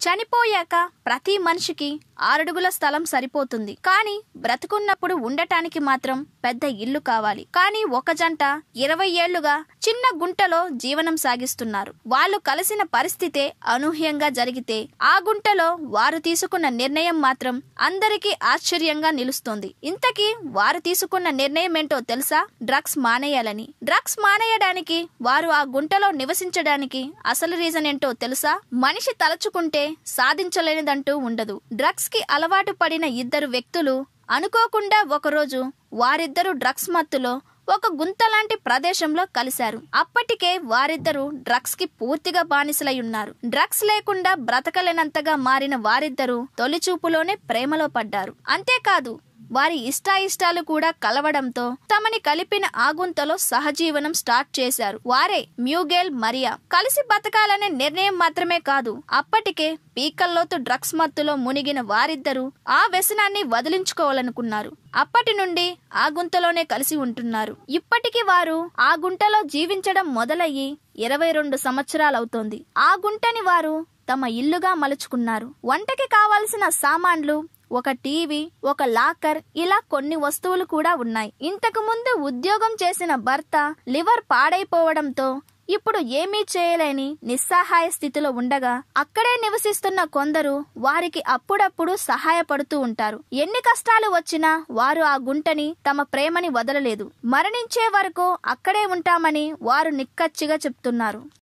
చనిపోయాక ప్రతి మనిషికి ఆరడుగుల స్థలం సరిపోతుంది కానీ బ్రతుకున్నప్పుడు ఉండటానికి మాత్రం పెద్ద ఇల్లు కావాలి కానీ ఒక జంట ఇరవై ఏళ్లుగా చిన్న గుంటలో జీవనం సాగిస్తున్నారు వాళ్ళు కలిసిన పరిస్థితే అనూహ్యంగా జరిగితే ఆ గుంటలో వారు తీసుకున్న నిర్ణయం మాత్రం అందరికీ ఆశ్చర్యంగా నిలుస్తుంది ఇంతకీ వారు తీసుకున్న నిర్ణయం ఏంటో తెలుసా డ్రగ్స్ మానేయాలని డ్రగ్స్ మానేయడానికి వారు ఆ గుంటలో నివసించడానికి అసలు రీజన్ ఏంటో తెలుసా మనిషి తలచుకుంటే సాధించలేనిదంటూ ఉండదు డ్రగ్స్ కి అలవాటు పడిన ఇద్దరు వ్యక్తులు అనుకోకుండా ఒకరోజు వారిద్దరూ డ్రగ్స్ మత్తులో ఒక గుంత లాంటి ప్రదేశంలో కలిశారు అప్పటికే వారిద్దరూ డ్రగ్స్ కి పూర్తిగా బానిసలై ఉన్నారు డ్రగ్స్ లేకుండా బ్రతకలేనంతగా మారిన వారిద్దరూ తొలి చూపులోనే ప్రేమలో పడ్డారు అంతేకాదు వారి ఇష్టాయిష్టాలు కూడా కలవడంతో తమని కలిపిన ఆ గుంతలో సహజీవనం స్టార్ట్ చేశారు వారే మ్యూగేల్ మరియా కలిసి బతకాలనే నిర్ణయం మాత్రమే కాదు అప్పటికే పీకల్లోతు డ్రగ్స్ మత్తులో మునిగిన వారిద్దరూ ఆ వ్యసనాన్ని వదిలించుకోవాలనుకున్నారు అప్పటి నుండి ఆ గుంతలోనే కలిసి ఉంటున్నారు ఇప్పటికి వారు ఆ గుంటలో జీవించడం మొదలయ్యి ఇరవై రెండు సంవత్సరాలవుతోంది ఆ గుంటని వారు తమ ఇల్లుగా మలుచుకున్నారు వంటకి కావాల్సిన సామాన్లు ఒక టీవీ ఒక లాకర్ ఇలా కొన్ని వస్తువులు కూడా ఉన్నాయి ఇంతకు ముందు ఉద్యోగం చేసిన భర్త లివర్ పాడైపోవడంతో ఇప్పుడు ఏమీ చేయలేని నిస్సహాయ స్థితిలో ఉండగా అక్కడే నివసిస్తున్న కొందరు వారికి అప్పుడప్పుడు సహాయపడుతూ ఉంటారు ఎన్ని కష్టాలు వచ్చినా వారు ఆ గుంటని తమ ప్రేమని వదలలేదు మరణించే వరకు అక్కడే ఉంటామని వారు నిక్కచ్చిగా చెప్తున్నారు